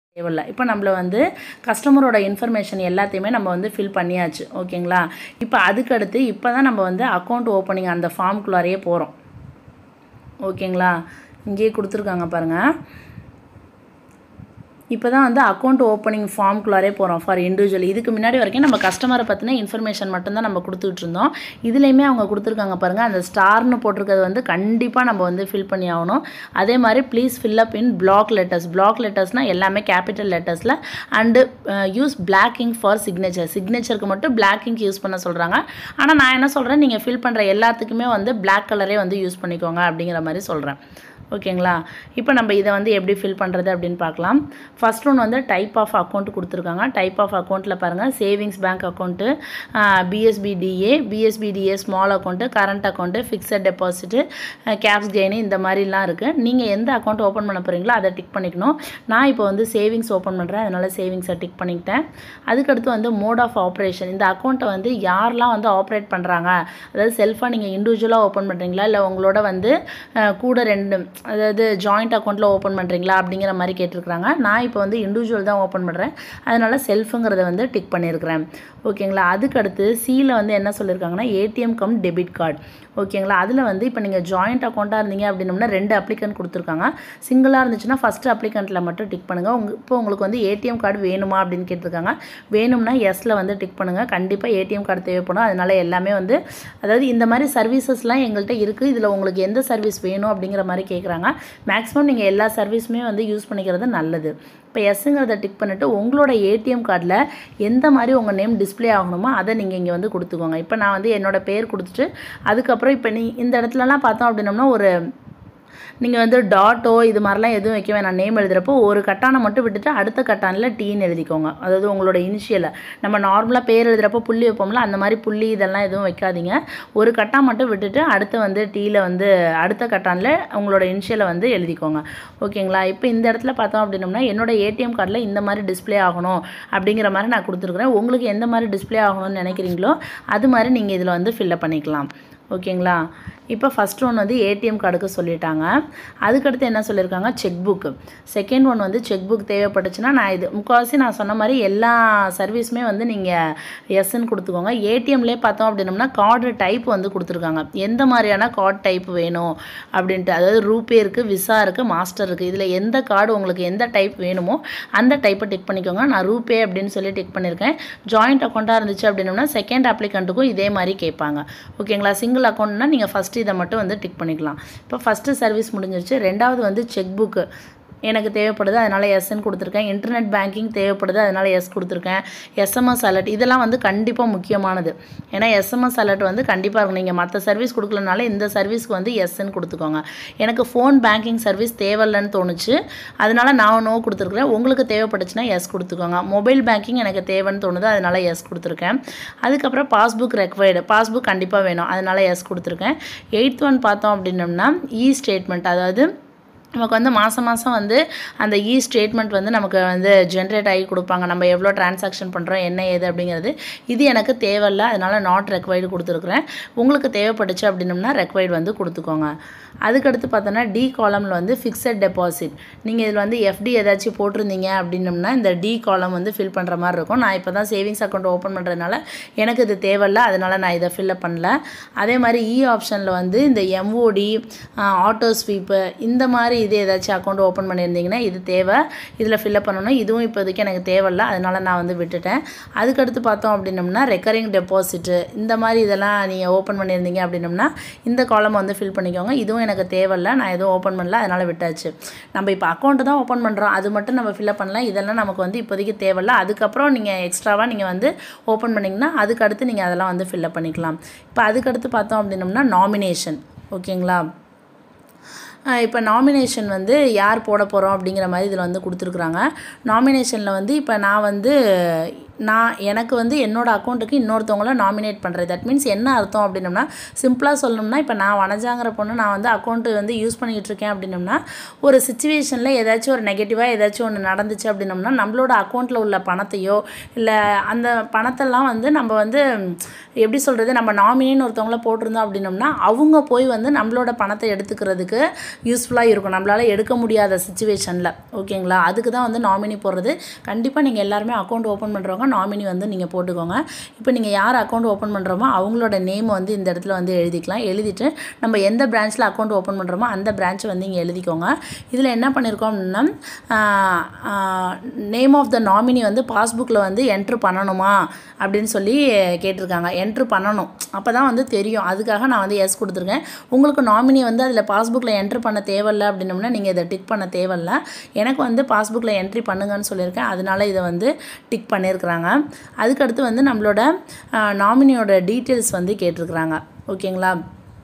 தேவையில்ல இப்போ நம்மள வந்து கஸ்டமரோட இன்ஃபர்மேஷன் எல்லாத்தையுமே நம்ம வந்து ஃபில் பண்ணியாச்சு ஓகேங்களா இப்போ அதுக்கடுத்து இப்போ தான் நம்ம வந்து அக்கௌண்ட் ஓப்பனிங் அந்த ஃபார்ம்குள்ளாரையே போகிறோம் ஓகேங்களா இங்கேயே கொடுத்துருக்காங்க பாருங்கள் இப்போ தான் வந்து அக்கௌண்ட் ஓப்பனிங் ஃபார்ம்குள்ளாரே போகிறோம் ஃபார் இண்டிவிஜுவல் இதுக்கு முன்னாடி வரைக்கும் நம்ம கஸ்டமரை பற்றின இன்ஃபர்மேஷன் மட்டும்தான் நம்ம கொடுத்துட்டு இருந்தோம் இதுலேயுமே அவங்க கொடுத்துருக்காங்க பாருங்கள் அந்த ஸ்டார்னு போட்டிருக்கிறது வந்து கண்டிப்பாக நம்ம வந்து ஃபில் பண்ணி ஆகணும் அதே மாதிரி please fill up in block letters block லெட்டர்ஸ்னால் எல்லாமே கேபிட்டல் லெட்டர்ஸில் and use black ink for signature சிக்னேச்சருக்கு மட்டும் பிளாக் இங்க் யூஸ் பண்ண சொல்கிறாங்க ஆனால் நான் என்ன சொல்கிறேன் நீங்கள் ஃபில் பண்ணுற எல்லாத்துக்குமே வந்து பிளாக் கலரே வந்து யூஸ் பண்ணிக்கோங்க அப்படிங்கிற மாதிரி சொல்கிறேன் ஓகேங்களா இப்போ நம்ம இதை வந்து எப்படி ஃபில் பண்ணுறது அப்படின்னு பார்க்கலாம் ஃபர்ஸ்ட் ஒன் வந்து டைப் ஆஃப் அக்கௌண்ட் கொடுத்துருக்காங்க டைப் ஆஃப் அக்கௌண்ட்டில் பாருங்கள் savings bank account BSBDA BSBDA small account current account fixed deposit caps gain இந்த மாதிரிலாம் இருக்குது நீங்கள் எந்த அக்கௌண்ட் ஓப்பன் பண்ண போகிறீங்களோ அதை டிக் பண்ணிக்கணும் நான் இப்போ வந்து சேவிங்ஸ் ஓப்பன் பண்ணுறேன் அதனால் சேவிங்ஸை டிக் பண்ணிக்கிட்டேன் அதுக்கடுத்து வந்து மோட் ஆஃப் ஆப்ரேஷன் இந்த அக்கௌண்ட்டை வந்து யாரெல்லாம் வந்து ஆப்ரேட் பண்ணுறாங்க அதாவது செல்ஃபாக நீங்கள் இண்டிவிஜுவலாக ஓப்பன் பண்ணுறீங்களா இல்லை உங்களோட வந்து அஹ், கூட ரெண்டு அதாவது ஜாயிண்ட் அக்கௌண்ட்டில் ஓப்பன் பண்ணுறீங்களா அப்படிங்கிற மாதிரி கேட்டிருக்கிறாங்க நான் இப்போ வந்து இண்டிவிஜுவல் தான் ஓப்பன் பண்ணுறேன் அதனால் செல்ஃபுங்கிறத வந்து டிக் பண்ணியிருக்கிறேன் ஓகேங்களா அதுக்கடுத்து சியில் வந்து என்ன சொல்லியிருக்காங்கன்னா ஏடிஎம் கம் டெபிட் கார்டு ஓகேங்களா அதில் வந்து இப்போ நீங்கள் ஜாயிண்ட் அக்கௌண்ட்டாக இருந்தீங்க அப்படின்னம்னா ரெண்டு அப்ளிகன்ட் கொடுத்துருக்காங்க சிங்கிளாக இருந்துச்சுன்னா ஃபஸ்ட்டு அப்ளிகண்ட்டில் மட்டும் டிக் பண்ணுங்கள் உங்க இப்போ உங்களுக்கு வந்து ஏடிஎம் கார்டு வேணுமா அப்படின்னு கேட்டிருக்காங்க வேணும்னா எஸ்ல வந்து டிக் பண்ணுங்கள் கண்டிப்பாக ஏடிஎம் கார்டு தேவைப்படும் அதனால எல்லாமே வந்து அதாவது இந்த மாதிரி சர்வீசஸ்லாம் எங்கள்கிட்ட இருக்குது இதில் உங்களுக்கு எந்த சர்வீஸ் வேணும் அப்படிங்கிற மாதிரி கேட்குறாங்க மேக்ஸிமம் நீங்கள் எல்லா சர்வீஸுமே வந்து யூஸ் பண்ணிக்கிறது நல்லது இப்போ எஸ்ஸுங்கிறத டிக் பண்ணிவிட்டு உங்களோட ஏடிஎம் கார்டில் எந்த மாதிரி உங்கள் நேம் டிஸ்ப்ளே ஆகணுமோ அதை நீங்கள் இங்கே வந்து கொடுத்துக்கோங்க இப்போ நான் வந்து என்னோட பேர் கொடுத்துட்டு அதுக்கப்புறம் இப்போ நீ இந்த இடத்துலலாம் பார்த்தோம் அப்படின்னம்னா ஒரு நீங்கள் வந்து டாட்டோ இது மாதிரிலாம் எதுவும் வைக்க வேணாம் நேம் எழுதுகிறப்போ ஒரு கட்டானை மட்டும் விட்டுட்டு அடுத்த கட்டானில் டீன்னு எழுதிக்கோங்க அதாவது உங்களோட இனிஷியலை நம்ம நார்மலாக பேர் எழுதுகிறப்போ புள்ளி வைப்போம்ல அந்த மாதிரி புள்ளி இதெல்லாம் எதுவும் வைக்காதீங்க ஒரு கட்டான் மட்டும் விட்டுட்டு அடுத்து வந்து டீயில் வந்து அடுத்த கட்டானில் உங்களோட இனிஷியலை வந்து எழுதிக்கோங்க ஓகேங்களா இப்போ இந்த இடத்துல பார்த்தோம் அப்படின்னம்னா என்னோட ஏடிஎம் கார்டில் இந்த மாதிரி டிஸ்ப்ளே ஆகணும் அப்படிங்கிற மாதிரி நான் கொடுத்துருக்குறேன் உங்களுக்கு எந்த மாதிரி டிஸ்ப்ளே ஆகணும்னு நினைக்கிறீங்களோ அது மாதிரி நீங்கள் இதில் வந்து ஃபில்லப் பண்ணிக்கலாம் ஓகேங்களா இப்போ ஃபஸ்ட் ஒன் வந்து ஏடிஎம் கார்டுக்கு சொல்லிட்டாங்க அதுக்கடுத்து என்ன சொல்லியிருக்காங்க செக் புக்கு செகண்ட் ஒன் வந்து செக் புக் தேவைப்பட்டுச்சுன்னா நான் இது முக்கால்வாசி நான் சொன்ன மாதிரி எல்லா சர்வீஸுமே வந்து நீங்கள் எஸ்ன்னு கொடுத்துக்கோங்க ஏடிஎம்லேயே பார்த்தோம் அப்படின்னம்னா கார்டு டைப் வந்து கொடுத்துருக்காங்க எந்த மாதிரியான கார்டு டைப் வேணும் அப்படின்ட்டு அதாவது ரூபே இருக்குது விசா இருக்குது மாஸ்டர் இருக்குது இதில் எந்த கார்டு உங்களுக்கு எந்த டைப் வேணுமோ அந்த டைப்பை டிக் பண்ணிக்கோங்க நான் ரூபே அப்படின்னு சொல்லி டிக் பண்ணியிருக்கேன் ஜாயிண்ட் அக்கௌண்ட்டாக இருந்துச்சு அப்படின்னம்னா செகண்ட் அப்ளிகண்ட்டுக்கும் இதே மாதிரி கேட்பாங்க ஓகேங்களா சிங்கிள் அக்கௌண்ட்னா நீங்கள் ஃபஸ்ட்டு இதை மட்டும் வந்து டிக் பண்ணிக்கலாம் இப்போ ஃபஸ்ட்டு சர்வீஸ் முடிஞ்சிருச்சு ரெண்டாவது வந்து செக் புக்கு எனக்கு தேவைப்படுது அதனால் எஸ்ன்னு கொடுத்துருக்கேன் இன்டர்நெட் பேங்கிங் தேவைப்படுது அதனால் எஸ் கொடுத்துருக்கேன் எஸ்எம்எஸ் அலர்ட் இதெல்லாம் வந்து கண்டிப்பாக முக்கியமானது ஏன்னா எஸ்எம்எஸ் அலர்ட் வந்து கண்டிப்பாக இருக்கும் நீங்கள் மற்ற சர்வீஸ் கொடுக்கலனால இந்த சர்வீஸ்க்கு வந்து எஸ்ன்னு கொடுத்துக்கோங்க எனக்கு ஃபோன் பேங்கிங் சர்வீஸ் தேவையில்லைன்னு தோணுச்சு அதனால நான் நோ கொடுத்துருக்குறேன் உங்களுக்கு தேவைப்பட்டுச்சுன்னா எஸ் கொடுத்துக்கோங்க மொபைல் பேங்கிங் எனக்கு தேவைன்னு தோணுது அதனால எஸ் கொடுத்துருக்கேன் அதுக்கப்புறம் பாஸ்புக் ரெக்வயர்டு பாஸ்புக் கண்டிப்பாக வேணும் அதனால எஸ் கொடுத்துருக்கேன் எயித் ஒன் பார்த்தோம் அப்படின்னம்னா இ ஸ்டேட்மெண்ட் அதாவது நமக்கு வந்து மாதம் மாதம் வந்து அந்த இ ஸ்டேட்மெண்ட் வந்து நமக்கு வந்து ஜென்ரேட் ஆகி கொடுப்பாங்க நம்ம எவ்வளோ டிரான்சாக்ஷன் பண்ணுறோம் என்ன ஏது அப்படிங்கிறது இது எனக்கு தேவையில்ல அதனால் நாட் ரெக்வைர்டு கொடுத்துருக்குறேன் உங்களுக்கு தேவைப்பட்டுச்சு அப்படின்னம்னா ரெக்வைர்டு வந்து கொடுத்துக்கோங்க அதுக்கடுத்து பார்த்தோன்னா டி காலமில் வந்து ஃபிக்ஸட் டெபாசிட் நீங்கள் இதில் வந்து எஃப்டி ஏதாச்சும் போட்டிருந்தீங்க அப்படின்னம்னா இந்த டி காலம் வந்து ஃபில் பண்ணுற மாதிரி இருக்கும் நான் இப்போ தான் சேவிங்ஸ் அக்கௌண்ட் ஓப்பன் பண்ணுறதுனால எனக்கு இது தேவையில்ல அதனால் நான் இதை ஃபில்லப் பண்ணல அதே மாதிரி இ ஆப்ஷனில் வந்து இந்த எம்ஓடி ஆட்டோ ஸ்வீப்பு இந்த மாதிரி இது ஏதாச்சும் அக்கௌண்ட் ஓப்பன் பண்ணியிருந்தீங்கன்னா இது தேவை இதில் ஃபில்லப் பண்ணணும் இதுவும் இப்போதைக்கு எனக்கு தேவையில்ல அதனால் நான் வந்து விட்டுட்டேன் அதுக்கடுத்து பார்த்தோம் அப்படின்னம்னா ரெக்கரிங் டெபாசிட்டு இந்த மாதிரி இதெல்லாம் நீங்கள் ஓப்பன் பண்ணியிருந்தீங்க அப்படின்னம்னா இந்த காலம் வந்து ஃபில் பண்ணிக்கோங்க இதுவும் எனக்கு தேவையில்ல நான் எதுவும் ஓப்பன் பண்ணல அதனால் விட்டாச்சு நம்ம இப்போ அக்கௌண்ட்டு தான் ஓப்பன் பண்ணுறோம் அது மட்டும் நம்ம ஃபில்லப் பண்ணலாம் இதெல்லாம் நமக்கு வந்து இப்போதைக்கு தேவையில்ல அதுக்கப்புறம் நீங்கள் எக்ஸ்ட்ராவாக நீங்கள் வந்து ஓப்பன் பண்ணிங்கன்னா அதுக்கு அடுத்து நீங்கள் அதெல்லாம் வந்து ஃபில்லப் பண்ணிக்கலாம் இப்போ அதுக்கடுத்து பார்த்தோம் அப்படின்னம்னா நாமினேஷன் ஓகேங்களா இப்போ நாமினேஷன் வந்து யார் போட போகிறோம் அப்படிங்கிற மாதிரி இதில் வந்து கொடுத்துருக்குறாங்க நாமினேஷனில் வந்து இப்போ நான் வந்து நான் எனக்கு வந்து என்னோட அக்கௌண்ட்டுக்கு இன்னொருத்தவங்கள நாமினேட் பண்ணுறது தட் மீன்ஸ் என்ன அர்த்தம் அப்படின்னம்னா சிம்பிளாக சொல்லணும்னா இப்போ நான் வனஜாங்கிற பொண்ணு நான் வந்து அக்கௌண்ட்டு வந்து யூஸ் பண்ணிக்கிட்டு இருக்கேன் அப்படின்னம்னா ஒரு சுச்சுவேஷனில் ஏதாச்சும் ஒரு நெகட்டிவாக ஏதாச்சும் ஒன்று நடந்துச்சு அப்படின்னம்னா நம்மளோட அக்கௌண்ட்டில் உள்ள பணத்தையோ இல்லை அந்த பணத்தெல்லாம் வந்து நம்ம வந்து எப்படி சொல்கிறது நம்ம நாமினின்னு ஒருத்தவங்கள போட்டிருந்தோம் அப்படின்னம்னா அவங்க போய் வந்து நம்மளோட பணத்தை எடுத்துக்கிறதுக்கு யூஸ்ஃபுல்லாக இருக்கும் நம்மளால் எடுக்க முடியாத சுச்சுவேஷனில் ஓகேங்களா அதுக்கு தான் வந்து நாமினி போடுறது கண்டிப்பாக நீங்கள் எல்லாருமே அக்கௌண்ட் ஓப்பன் பண்ணுறவங்க நாமினி வந்து நீங்கள் போட்டுக்கோங்க இப்போ நீங்கள் யார் அக்கௌண்ட் ஓப்பன் பண்ணுறோமோ அவங்களோட நேம் வந்து இந்த இடத்துல வந்து எழுதிக்கலாம் எழுதிட்டு நம்ம எந்த பிரான்ச்சில் அக்கௌண்ட் ஓப்பன் பண்ணுறோமோ அந்த பிரான்ச்சை வந்து இங்கே எழுதிக்கோங்க இதில் என்ன பண்ணியிருக்கோம் அப்படின்னா நேம் ஆஃப் த நாமினி வந்து பாஸ்புக்கில் வந்து என்ட்ரு பண்ணணுமா அப்படின்னு சொல்லி கேட்டிருக்காங்க என்ட்ரு பண்ணணும் அப்போ தான் வந்து தெரியும் அதுக்காக நான் வந்து எஸ் கொடுத்துருக்கேன் உங்களுக்கு நாமினி வந்து அதில் பாஸ்புக்கில் என்ட்ரு பண்ண தேவையில்ல அப்படின்னம்னா நீங்கள் இதை டிக் பண்ண தேவையில்ல எனக்கு வந்து பாஸ்புக்கில் என்ட்ரி பண்ணுங்கன்னு சொல்லியிருக்கேன் அதனால இதை வந்து டிக் பண்ணியிருக்கிறாங்க அதுக்கடுத்து வந்து நம்மளோட நாமினியோட டீட்டெயில்ஸ் வந்து கேட்டிருக்கிறாங்க ஓகேங்களா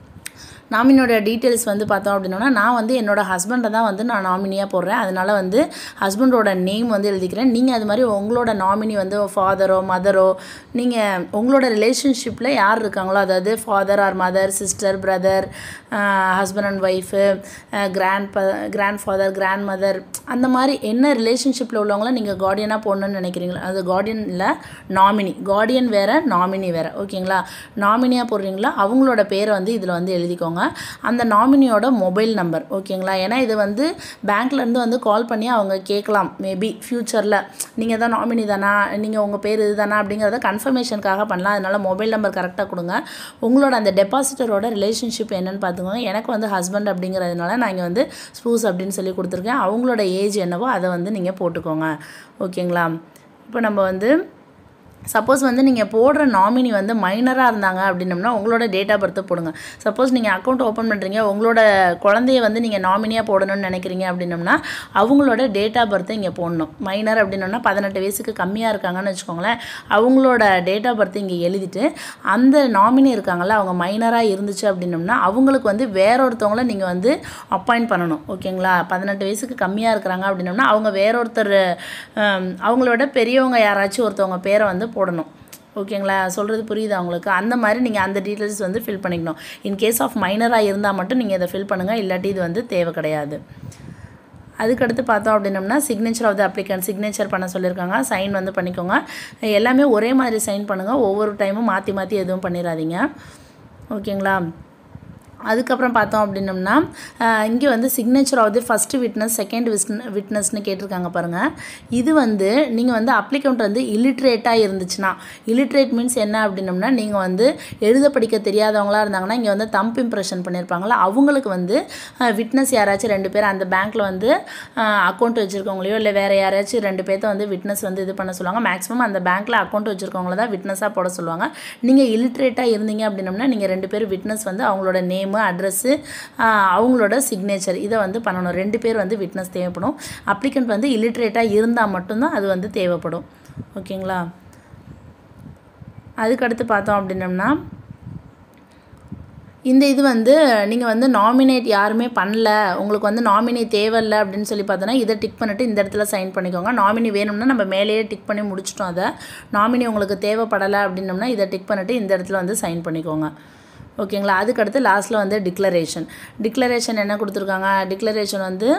நாமினியோட டீட்டெயில்ஸ் வந்து பார்த்தோம் அப்படின்னா நான் வந்து என்னோட ஹஸ்பண்டை தான் வந்து நான் நாமினியாக போடுறேன் அதனால வந்து ஹஸ்பண்டோட நேம் வந்து எழுதிக்கிறேன் நீங்கள் அது மாதிரி உங்களோட நாமினி வந்து ஃபாதரோ மதரோ நீங்கள் உங்களோட ரிலேஷன்ஷிப்பில் யார் இருக்காங்களோ அதாவது father or mother sister brother husband and wife grand ப கிராண்ட் ஃபாதர் கிராண்ட் மதர் அந்த மாதிரி என்ன ரிலேஷன்ஷிப்பில் உள்ளவங்கள நீங்கள் கார்டியனாக போடணும்னு நினைக்கிறீங்களா அது கார்டியன் இல்லை நாமினி கார்டியன் வேறு நாமினி வேறு ஓகேங்களா நாமினியாக போடுறீங்களா அவங்களோட பேரை வந்து இதில் வந்து எழுதிக்கோங்க அந்த நாமினியோட மொபைல் நம்பர் ஓகேங்களா ஏன்னா இது வந்து பேங்க்லேருந்து வந்து கால் பண்ணி அவங்க கேட்கலாம் மேபி ஃப்யூச்சரில் நீங்கள் தான் நாமினி தானா நீங்கள் உங்கள் பேர் இது தானா அப்படிங்கிறத கன்ஃபர்மேஷனுக்காக பண்ணலாம் அதனால் மொபைல் நம்பர் கரெக்டாக கொடுங்க உங்களோட அந்த டெபாசிட்டரோட ரிலேஷன்ஷிப் என்னென்னு பார்த்துக்கோங்க எனக்கு வந்து ஹஸ்பண்ட் அப்படிங்கிறதுனால நான் இங்கே வந்து ஸ்பூஸ் அப்படின்னு சொல்லி கொடுத்துருக்கேன் அவங்களோட ஏஜ் என்னவோ அதை வந்து நீங்கள் போட்டுக்கோங்க ஓகேங்களா இப்போ நம்ம வந்து சப்போஸ் வந்து நீங்கள் போடுற நாமினி வந்து மைனராக இருந்தாங்க அப்படின்னம்னா உங்களோட டேட் ஆஃப் பர்த்தை போடுங்க சப்போஸ் நீங்கள் அக்கௌண்ட் ஓப்பன் பண்ணுறீங்க உங்களோட குழந்தைய வந்து நீங்கள் நாமினியாக போடணும்னு நினைக்கிறீங்க அப்படின்னம்னா அவங்களோட டேட் ஆஃப் பர்த்தை இங்கே போடணும் மைனர் அப்படின்னம்னா பதினெட்டு வயசுக்கு கம்மியாக இருக்காங்கன்னு வச்சுக்கோங்களேன் அவங்களோட டேட் ஆஃப் பர்த்தை இங்கே எழுதிட்டு அந்த நாமினி இருக்காங்கல்ல அவங்க மைனராக இருந்துச்சு அப்படின்னம்னா அவங்களுக்கு வந்து வேற ஒருத்தவங்கள நீங்கள் வந்து அப்பாயிண்ட் பண்ணணும் ஓகேங்களா பதினெட்டு வயசுக்கு கம்மியாக இருக்கிறாங்க அப்படின்னம்னா அவங்க வேற ஒருத்தர் ஹம், அவங்களோட பெரியவங்க யாராச்சும் ஒருத்தவங்க பேரை வந்து போடணும் ஓகேங்களா சொல்கிறது புரியுது அவங்களுக்கு அந்த மாதிரி நீங்கள் அந்த டீட்டெயில்ஸ் வந்து ஃபில் பண்ணிக்கணும் இன் கேஸ் ஆஃப் மைனராக இருந்தால் மட்டும் நீங்கள் இதை ஃபில் பண்ணுங்கள் இல்லாட்டி இது வந்து தேவை கிடையாது அதுக்கடுத்து பார்த்தோம் அப்படின்னம்னா signature of the applicant signature பண்ண சொல்லியிருக்காங்க சைன் வந்து பண்ணிக்கோங்க எல்லாமே ஒரே மாதிரி சைன் பண்ணுங்கள் ஒவ்வொரு டைமும் மாற்றி மாற்றி எதுவும் பண்ணிடாதீங்க ஓகேங்களா அதுக்கப்புறம் பார்த்தோம் அப்படின்னம்னா இங்கே வந்து signature of the first witness second விஸ்ன விட்னஸ்னு கேட்டிருக்காங்க பாருங்கள் இது வந்து நீங்கள் வந்து அப்ளிகண்ட் வந்து இல்லிட்ரேட்டாக இருந்துச்சுன்னா இல்லிட்ரேட் மீன்ஸ் என்ன அப்படின்னம்னா நீங்கள் வந்து எழுத படிக்க தெரியாதவங்களா இருந்தாங்கன்னா இங்கே வந்து தம்ப் இம்ப்ரெஷன் பண்ணியிருப்பாங்களா அவங்களுக்கு வந்து விட்னஸ் யாராச்சும் ரெண்டு பேர் அந்த பேங்க்கில் வந்து அக்கௌண்ட் வச்சுருக்கவங்களையோ இல்லை வேறு யாராச்சும் ரெண்டு பேர்த்த வந்து விட்னஸ் வந்து இது பண்ண சொல்லுவாங்க மேக்ஸிமம் அந்த பேங்க்கில் அக்கௌண்ட் வச்சுருக்கவங்கள தான் விட்னஸாக போட சொல்லுவாங்க நீங்கள் இல்லிட்ரேட்டாக இருந்தீங்க அப்படின்னம்னா நீங்கள் ரெண்டு பேரும் விட்னஸ் வந்து அவங்களோட நேமு அட்ரஸ்ஸு அவங்களோட சிக்னேச்சர் இதை வந்து பண்ணணும் ரெண்டு பேர் வந்து விட்னஸ் தேவைப்படும் அப்ளிகண்ட் வந்து இல்லிட்ரேட்டாக இருந்தால் மட்டும்தான் அது வந்து தேவைப்படும் ஓகேங்களா அதுக்கடுத்து பார்த்தோம் அப்படின்னம்னா இந்த இது வந்து நீங்கள் வந்து நாமினேட் யாருமே பண்ணல உங்களுக்கு வந்து நாமினி தேவையில்ல அப்படின்னு சொல்லி பார்த்தோன்னா இதை டிக் பண்ணிவிட்டு இந்த இடத்துல சைன் பண்ணிக்கோங்க நாமினி வேணும்னா நம்ம மேலேயே டிக் பண்ணி முடிச்சிட்டோம் அதை நாமினி உங்களுக்கு தேவைப்படலை அப்படின்னம்னா இதை டிக் பண்ணிவிட்டு இந்த இடத்துல வந்து சைன் பண்ணிக்கோங்க ஓகேங்களா அதுக்கடுத்து லாஸ்ட்டில் வந்து டிக்ளரேஷன் டிக்ளரேஷன் என்ன கொடுத்துருக்காங்க டிக்ளரேஷன் வந்து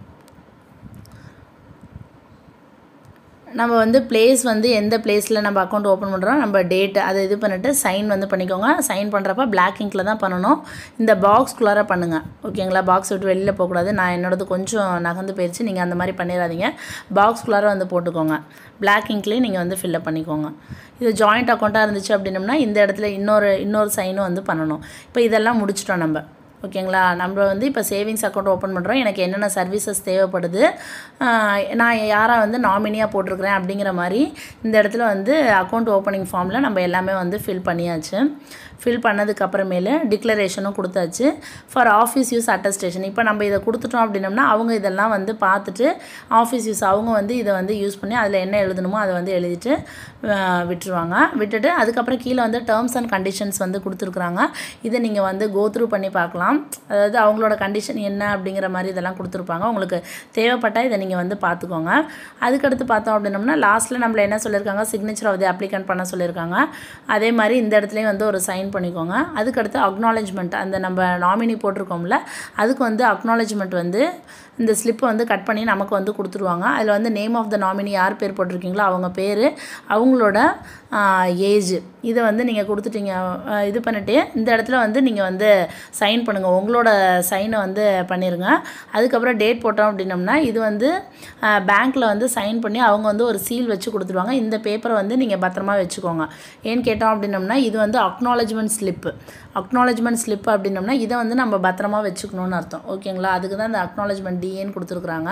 நம்ம வந்து பிளேஸ் வந்து எந்த பிளேஸில் நம்ம அக்கௌண்ட் ஓப்பன் பண்ணுறோம் நம்ம டேட் அதை இது பண்ணிவிட்டு சைன் வந்து பண்ணிக்கோங்க சைன் பண்ணுறப்ப பிளாக் இங்கில் தான் பண்ணணும் இந்த பாக்ஸ்குள்ளார பண்ணுங்கள் ஓகேங்களா பாக்ஸ் விட்டு வெளியில் போகக்கூடாது நான் என்னோடது கொஞ்சம் நகர்ந்து போயிடுச்சு நீங்கள் அந்த மாதிரி பண்ணிடாதீங்க பாக்ஸ்குள்ளார வந்து போட்டுக்கோங்க பிளாக் இங்க்லேயும் நீங்கள் வந்து ஃபில்லப் பண்ணிக்கோங்க இது ஜாயிண்ட் அக்கௌண்ட்டாக இருந்துச்சு அப்படின்னம்னா இந்த இடத்துல இன்னொரு இன்னொரு சைனும் வந்து பண்ணணும் இப்போ இதெல்லாம் முடிச்சிட்டோம் நம்ம ஓகேங்களா நம்ம வந்து இப்போ சேவிங்ஸ் அக்கௌண்ட் ஓப்பன் பண்ணுறோம் எனக்கு என்னென்ன சர்வீசஸ் தேவைப்படுது ஆஹ் நான் யாரை வந்து நாமினியாக போட்டிருக்கிறேன் அப்படிங்கிற மாதிரி இந்த இடத்துல வந்து அக்கௌண்ட் ஓப்பனிங் ஃபார்மில் நம்ம எல்லாமே வந்து ஃபில் பண்ணியாச்சு ஃபில் பண்ணதுக்கு அப்புறமேலு டிக்ளரேஷனும் கொடுத்தாச்சு ஃபார் ஆஃபீஸ் யூஸ் அட்டஸ்டேஷன் இப்போ நம்ம இதை கொடுத்துட்டோம் அப்படின்னம்னா அவங்க இதெல்லாம் வந்து பார்த்துட்டு ஆஃபீஸ் யூஸ் அவங்க வந்து இதை வந்து யூஸ் பண்ணி அதில் என்ன எழுதணுமோ அதை வந்து எழுதிட்டு ஆஹ் விட்டுருவாங்க விட்டுட்டு அதுக்கப்புறம் கீழே வந்து டேர்ம்ஸ் அண்ட் கண்டிஷன்ஸ் வந்து கொடுத்துருக்குறாங்க இதை நீங்கள் வந்து கோ த்ரூ பண்ணி பார்க்கலாம் பார்த்துக்கலாம் அதாவது அவங்களோட கண்டிஷன் என்ன அப்படிங்கிற மாதிரி இதெல்லாம் கொடுத்துருப்பாங்க உங்களுக்கு தேவைப்பட்டால் இதை நீங்கள் வந்து பார்த்துக்கோங்க அதுக்கடுத்து பார்த்தோம் அப்படின்னம்னா லாஸ்ட்டில் நம்மள என்ன சொல்லியிருக்காங்க சிக்னேச்சர் ஆஃப் தி அப்ளிகன்ட் பண்ண சொல்லியிருக்காங்க அதே மாதிரி இந்த இடத்துலையும் வந்து ஒரு சைன் பண்ணிக்கோங்க அதுக்கடுத்து அக்னாலேஜ்மெண்ட் அந்த நம்ம நாமினி போட்டிருக்கோம்ல அதுக்கு வந்து அக்னாலேஜ்மெண்ட் வந்து இந்த ஸ்லிப்பை வந்து கட் பண்ணி நமக்கு வந்து கொடுத்துருவாங்க அதில் வந்து நேம் ஆஃப் த நாமினி யார் பேர் போட்டிருக்கீங்களோ அவங்க பேர் அவங்களோட ஏஜ் இதை வந்து நீங்கள் கொடுத்துட்டீங்க ஆஹ் இது பண்ணிட்டு இந்த இடத்துல வந்து நீங்கள் வந்து சைன் பண்ணுங்கள் உங்களோட சைனை வந்து பண்ணிடுங்க அதுக்கப்புறம் டேட் போட்டோம் அப்படின்னம்னா இது வந்து பேங்க்கில் வந்து சைன் பண்ணி அவங்க வந்து ஒரு சீல் வச்சு கொடுத்துருவாங்க இந்த பேப்பரை வந்து நீங்கள் பத்திரமா வச்சுக்கோங்க ஏன்னு கேட்டோம் அப்படின்னம்னா இது வந்து அக்னாலஜ்மெண்ட் ஸ்லிப்பு அக்னாலஜ்மெண்ட் ஸ்லிப் அப்படின்னம்னா இதை வந்து நம்ம பத்திரமா வச்சுக்கணும்னு அர்த்தம் ஓகேங்களா அதுக்கு தான் இந்த அக்னாலஜ்மெண்ட் டிஏன்னு கொடுத்துருக்குறாங்க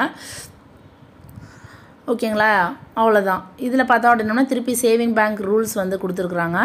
ஓகேங்களா அவ்வளோதான் இதில் பார்த்தோம் அப்படின்னம்னா திருப்பி சேவிங் பேங்க் ரூல்ஸ் வந்து கொடுத்துருக்குறாங்க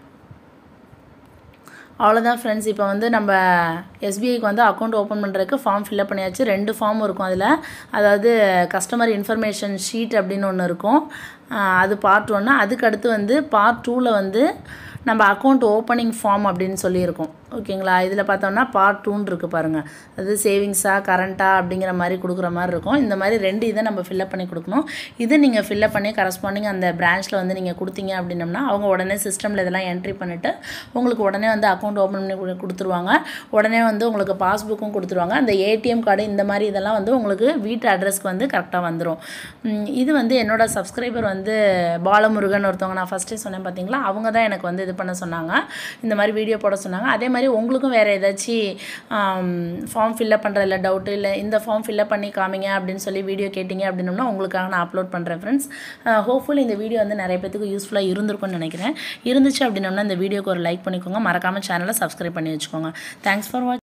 அவ்வளோதான் ஃப்ரெண்ட்ஸ் இப்போ வந்து நம்ம எஸ்பிஐக்கு வந்து அக்கௌண்ட் ஓப்பன் பண்ணுறதுக்கு ஃபார்ம் ஃபில்அப் பண்ணியாச்சு ரெண்டு ஃபார்ம் இருக்கும் அதில் அதாவது கஸ்டமர் இன்ஃபர்மேஷன் ஷீட் அப்படின்னு ஒன்று இருக்கும் ஆஹ் அது பார்ட் ஒன்று அதுக்கு அடுத்து வந்து பார்ட் டூவில் வந்து நம்ம அக்கௌண்ட் ஓப்பனிங் ஃபார்ம் அப்படின்னு சொல்லியிருக்கோம் ஓகேங்களா இதில் பார்த்தோம்னா பார்ட் டூன்னு இருக்குது பாருங்கள் அது சேவிங்ஸா கரண்ட்டா அப்படிங்கிற மாதிரி கொடுக்குற மாதிரி இருக்கும் இந்த மாதிரி ரெண்டு இதை நம்ம ஃபில்அப் பண்ணி கொடுக்கணும் இதை நீங்கள் ஃபில்அப் பண்ணி கரஸ்பாண்டிங் அந்த பிரான்ச்சில் வந்து நீங்கள் கொடுத்தீங்க அப்படின்னம்னா அவங்க உடனே சிஸ்டமில் இதெல்லாம் என்ட்ரி பண்ணிவிட்டு உங்களுக்கு உடனே வந்து அக்கௌண்ட் ஓப்பன் பண்ணி கொடு- கொடுத்துருவாங்க உடனே வந்து உங்களுக்கு பாஸ்புக்கும் கொடுத்துருவாங்க அந்த ஏடிஎம் கார்டு இந்த மாதிரி இதெல்லாம் வந்து உங்களுக்கு வீட்டு அட்ரஸ்க்கு வந்து கரெக்டாக வந்துடும் உம், இது வந்து என்னோட சப்ஸ்கிரைபர் வந்து பாலமுருகன் ஒருத்தவங்க நான் ஃபஸ்ட்டே சொன்னேன் பார்த்தீங்களா அவங்க தான் எனக்கு வந்து இது பண்ண சொன்னாங்க இந்த மாதிரி வீடியோ போட சொன்னாங்க அதே மாதிரி உங்களுக்கும் வேறு ஏதாச்சும் ஃபார்ம் ஃபில்அப் பண்ணுறதுல டவுட்டு இல்லை இந்த ஃபார்ம் ஃபில்அப் பண்ணி காமிங்க அப்படின்னு சொல்லி வீடியோ கேட்டிங்க அப்படின்னம்னா உங்களுக்காக நான் அப்லோட் பண்ணுறேன் ஃப்ரெண்ட்ஸ் ஹோப்ஃபுல் இந்த வீடியோ வந்து நிறைய பேத்துக்கு யூஸ்ஃபுல்லாக இருந்திருக்கும்னு நினைக்கிறேன் இருந்துச்சு அப்படின்னம்னா இந்த வீடியோக்கு ஒரு லைக் பண்ணிக்கோங்க மறக்காமல் சேனலை சப்ஸ்கிரைப் பண்ணி வச்சுக்கோங்க தேங்க்ஸ் ஃபார் வாட்ச்